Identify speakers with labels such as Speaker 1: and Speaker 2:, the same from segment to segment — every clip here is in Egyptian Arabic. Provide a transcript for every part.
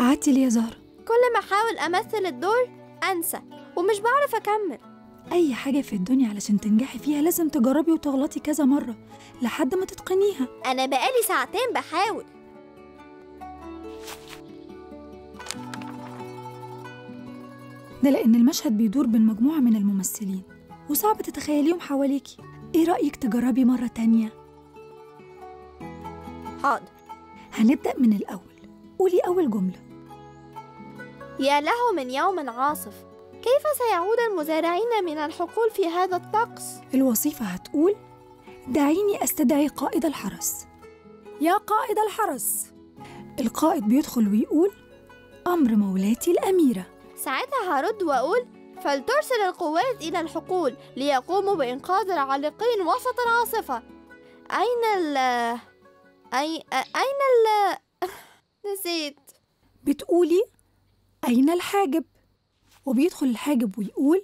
Speaker 1: قعدتي ليه يا زهرة
Speaker 2: كل ما أحاول أمثل الدور أنسى ومش بعرف أكمل
Speaker 1: أي حاجة في الدنيا علشان تنجحي فيها لازم تجربي وتغلطي كذا مرة لحد ما تتقنيها
Speaker 2: أنا بقالي ساعتين بحاول
Speaker 1: ده لأن المشهد بيدور بين مجموعة من الممثلين وصعب تتخيليهم حواليكي إيه رأيك تجربي مرة تانية؟
Speaker 2: حاضر
Speaker 1: هنبدأ من الأول قولي أول جملة
Speaker 2: يا له من يوم عاصف كيف سيعود المزارعين من الحقول في هذا الطقس؟
Speaker 1: الوصيفة هتقول دعيني أستدعي قائد الحرس يا قائد الحرس القائد بيدخل ويقول أمر مولاتي الأميرة
Speaker 2: ساعتها هرد وأقول فلترسل القوات إلى الحقول ليقوموا بإنقاذ العالقين وسط العاصفة أين ال أي... أين ال نسيت
Speaker 1: بتقولي أين الحاجب وبيدخل الحاجب ويقول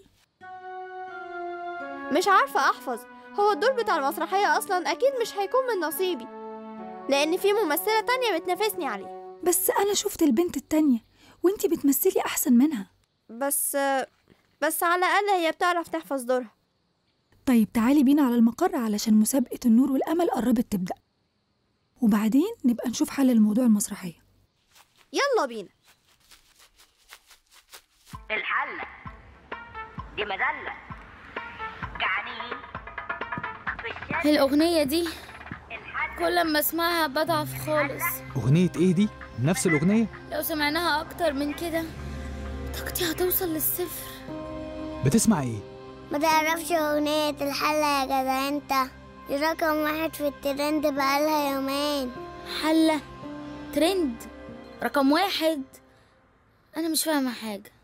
Speaker 2: مش عارفة أحفظ هو الدور بتاع المسرحية أصلا أكيد مش هيكون من نصيبي لأن في ممثلة تانية بتنافسني عليه
Speaker 1: بس أنا شفت البنت التانية وانتي بتمثلي أحسن منها
Speaker 2: بس بس على الأقل هي بتعرف تحفظ دورها
Speaker 1: طيب تعالي بينا على المقر علشان مسابقة النور والأمل قربت تبدأ وبعدين نبقى نشوف حل الموضوع المسرحية
Speaker 2: يلا بينا
Speaker 3: الحلة دي مذلة جعانين في الشارع
Speaker 4: الأغنية دي
Speaker 3: الحلة
Speaker 4: كل ما اسمعها بضعف خالص
Speaker 5: أغنية إيه دي؟ نفس الأغنية؟
Speaker 4: لو سمعناها أكتر من كده طاقتي هتوصل للصفر
Speaker 5: بتسمع إيه؟
Speaker 6: ما تعرفش أغنية الحلة يا جدع انت دي رقم واحد في الترند بقالها يومين
Speaker 4: حلة ترند رقم واحد أنا مش فاهمة حاجة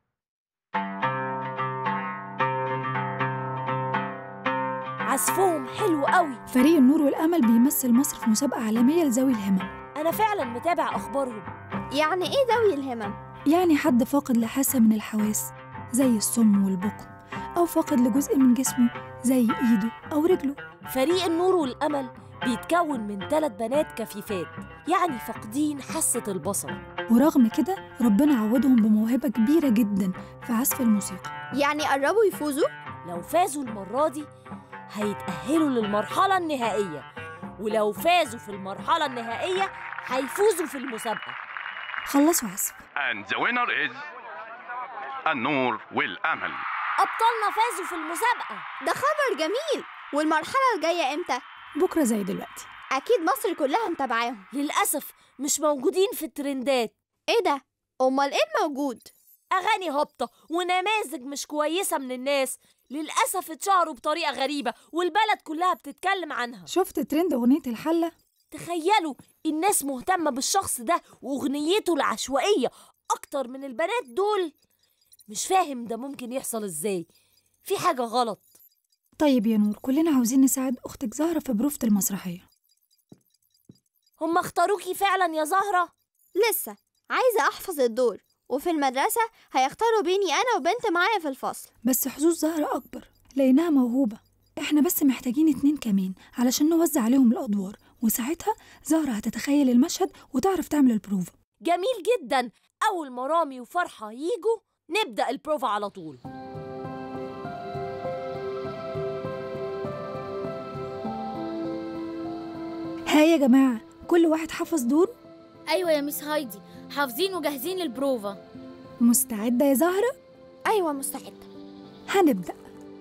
Speaker 7: عزفهم حلو قوي
Speaker 1: فريق النور والأمل بيمثل مصر في مسابقة عالمية لذوي الهمم
Speaker 7: أنا فعلا متابع أخبارهم
Speaker 2: يعني إيه ذوي الهمم؟
Speaker 1: يعني حد فاقد لحاسة من الحواس زي السم والبكم أو فاقد لجزء من جسمه زي إيده أو رجله
Speaker 7: فريق النور والأمل بيتكون من ثلاث بنات كفيفات يعني فاقدين حاسة البصر
Speaker 1: ورغم كده ربنا عوضهم بموهبة كبيرة جدا في عزف الموسيقى
Speaker 2: يعني قربوا يفوزوا؟
Speaker 7: لو فازوا المرة دي هيتأهلوا للمرحلة النهائية ولو فازوا في المرحلة النهائية هيفوزوا في المسابقة
Speaker 1: خلصوا عزف
Speaker 8: And the winner is النور والأمل
Speaker 7: أبطالنا فازوا في المسابقة
Speaker 2: ده خبر جميل والمرحلة الجاية إمتى؟
Speaker 1: بكرة زي دلوقتي
Speaker 2: أكيد مصر كلها متابعاهم
Speaker 7: للأسف مش موجودين في الترندات
Speaker 2: إيه ده؟ أمال إيه الموجود؟
Speaker 7: أغاني هابطة ونماذج مش كويسة من الناس للأسف اتشهروا بطريقة غريبة والبلد كلها بتتكلم عنها
Speaker 1: شفت ترند أغنية الحلة؟
Speaker 7: تخيلوا الناس مهتمة بالشخص ده وأغنيته العشوائية أكتر من البنات دول مش فاهم ده ممكن يحصل إزاي في حاجة غلط
Speaker 1: طيب يا نور كلنا عاوزين نساعد أختك زهرة في بروفة المسرحية
Speaker 7: هم اختاروكي فعلا يا زهرة
Speaker 2: لسه عايزة أحفظ الدور وفي المدرسة هيختاروا بيني أنا وبنت معايا في الفصل
Speaker 1: بس حظوظ زهرة أكبر لأنها موهوبة إحنا بس محتاجين اتنين كمان علشان نوزع عليهم الأدوار وساعتها زهرة هتتخيل المشهد وتعرف تعمل البروفا
Speaker 7: جميل جدا أول ما رامي وفرحة يجوا نبدأ البروفا على طول
Speaker 1: ها يا جماعة كل واحد حفظ دوره
Speaker 4: أيوة يا ميس هايدي حافظين وجاهزين للبروفا
Speaker 1: مستعدة يا زهرة؟
Speaker 2: أيوة مستعدة
Speaker 1: هنبدأ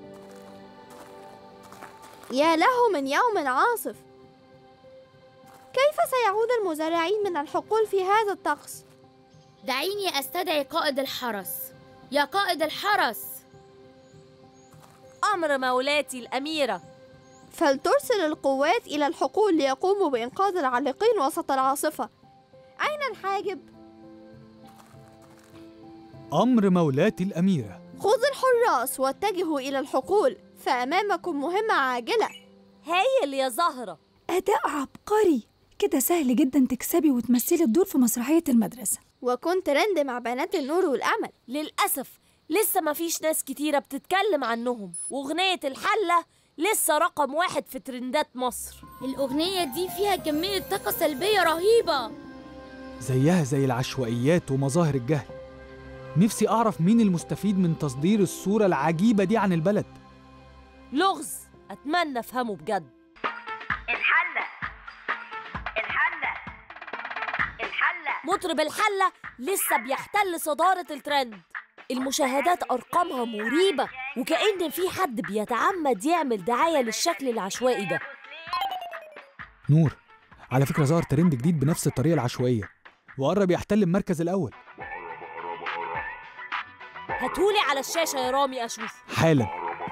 Speaker 2: يا له من يوم عاصف كيف سيعود المزارعين من الحقول في هذا الطقس؟
Speaker 4: دعيني أستدعي قائد الحرس يا قائد الحرس
Speaker 7: أمر مولاتي الأميرة
Speaker 2: فلترسل القوات إلى الحقول ليقوموا بإنقاذ العالقين وسط العاصفة أين الحاجب؟
Speaker 5: أمر مولاتي الأميرة
Speaker 2: خذوا الحراس واتجهوا إلى الحقول فأمامكم مهمة عاجلة
Speaker 7: هايل يا زهرة
Speaker 1: أداء عبقري كده سهل جدا تكسبي وتمثلي الدور في مسرحية المدرسة
Speaker 2: وكنت ترند مع بنات النور والأمل
Speaker 7: للأسف لسه مفيش ناس كتيرة بتتكلم عنهم وأغنية الحلة لسه رقم واحد في ترندات مصر
Speaker 4: الأغنية دي فيها كمية طاقة سلبية رهيبة
Speaker 5: زيها زي العشوائيات ومظاهر الجهل نفسي أعرف مين المستفيد من تصدير الصورة العجيبة دي عن البلد
Speaker 7: لغز اتمنى افهمه بجد
Speaker 3: الحلة الحلة الحلة
Speaker 7: مطرب الحلة لسه بيحتل صدارة الترند المشاهدات أرقامها مريبة وكأن في حد بيتعمد يعمل دعاية للشكل العشوائي ده
Speaker 5: نور على فكرة ظهر ترند جديد بنفس الطريقة العشوائية وقرب يحتل المركز الأول
Speaker 7: هاتولي على الشاشة يا رامي أشوف
Speaker 5: حالا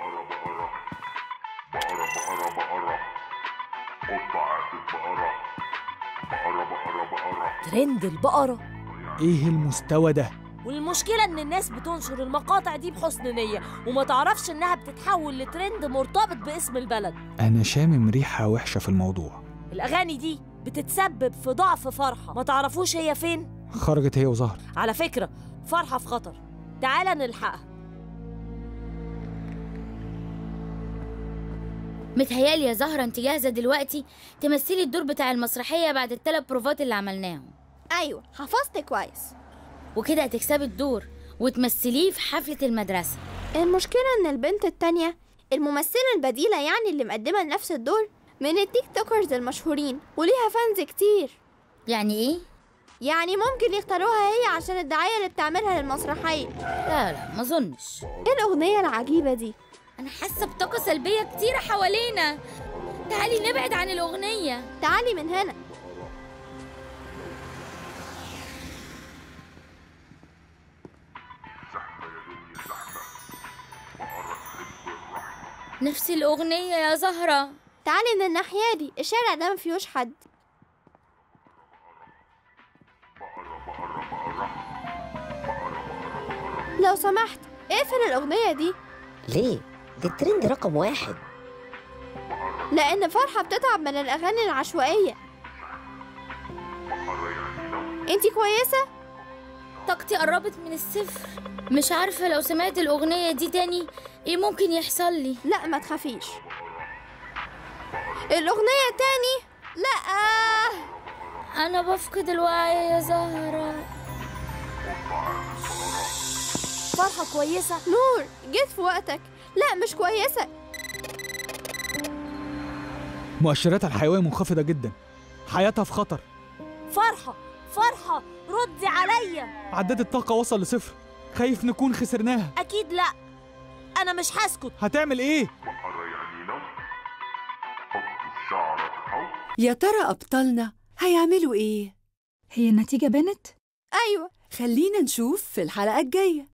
Speaker 7: ترند البقرة
Speaker 5: إيه المستوى ده؟
Speaker 7: والمشكلة إن الناس بتنشر المقاطع دي بحسن نية وما تعرفش إنها بتتحول لترند مرتبط باسم البلد
Speaker 5: أنا شامم ريحة وحشة في الموضوع
Speaker 7: الأغاني دي بتتسبب في ضعف فرحة ما تعرفوش هي فين
Speaker 5: خرجت هي وظهر
Speaker 7: على فكرة فرحة في خطر تعالى نلحقها
Speaker 4: متهيالي يا زهرة انت جاهزة دلوقتي تمثلي الدور بتاع المسرحية بعد الثلاث بروفات اللي عملناهم
Speaker 2: ايوه حفظت كويس
Speaker 4: وكده هتكسبي الدور وتمثليه في حفلة المدرسة
Speaker 2: المشكلة ان البنت التانية الممثلة البديلة يعني اللي مقدمة لنفس الدور من التيك توكرز المشهورين وليها فانز كتير
Speaker 4: يعني ايه؟
Speaker 2: يعني ممكن يختاروها هي عشان الدعاية اللي بتعملها للمسرحية
Speaker 4: لا لا ما اظنش
Speaker 2: ايه الأغنية العجيبة دي
Speaker 4: انا حاسة بطاقة سلبية كتيرة حوالينا تعالي نبعد عن الأغنية
Speaker 2: تعالي من هنا
Speaker 4: نفس الأغنية يا زهرة
Speaker 2: تعالي من الناحية دي الشارع ده مفيهوش حد لو سمحت اقفل الأغنية دي
Speaker 9: ليه؟ دي الترند رقم واحد
Speaker 2: لأن فرحة بتتعب من الأغاني العشوائية انتي كويسة؟
Speaker 4: طاقتي قربت من الصفر مش عارفة لو سمعت الأغنية دي تاني ايه ممكن يحصل لي
Speaker 2: لا ما تخافيش الأغنية تاني لا
Speaker 4: أنا بفقد الوعي يا زهرة
Speaker 7: فرحة كويسة
Speaker 2: نور جيت في وقتك لا مش كويسة
Speaker 5: مؤشراتها الحيوية منخفضة جدا حياتها في خطر
Speaker 7: فرحة فرحة ردي عليا
Speaker 5: عداد الطاقة وصل لصفر خايف نكون خسرناها
Speaker 7: أكيد لا أنا مش هسكت
Speaker 5: هتعمل ايه؟
Speaker 10: يا ترى أبطالنا هيعملوا إيه؟
Speaker 1: هي النتيجة بانت؟
Speaker 2: أيوة
Speaker 10: خلينا نشوف في الحلقة الجاية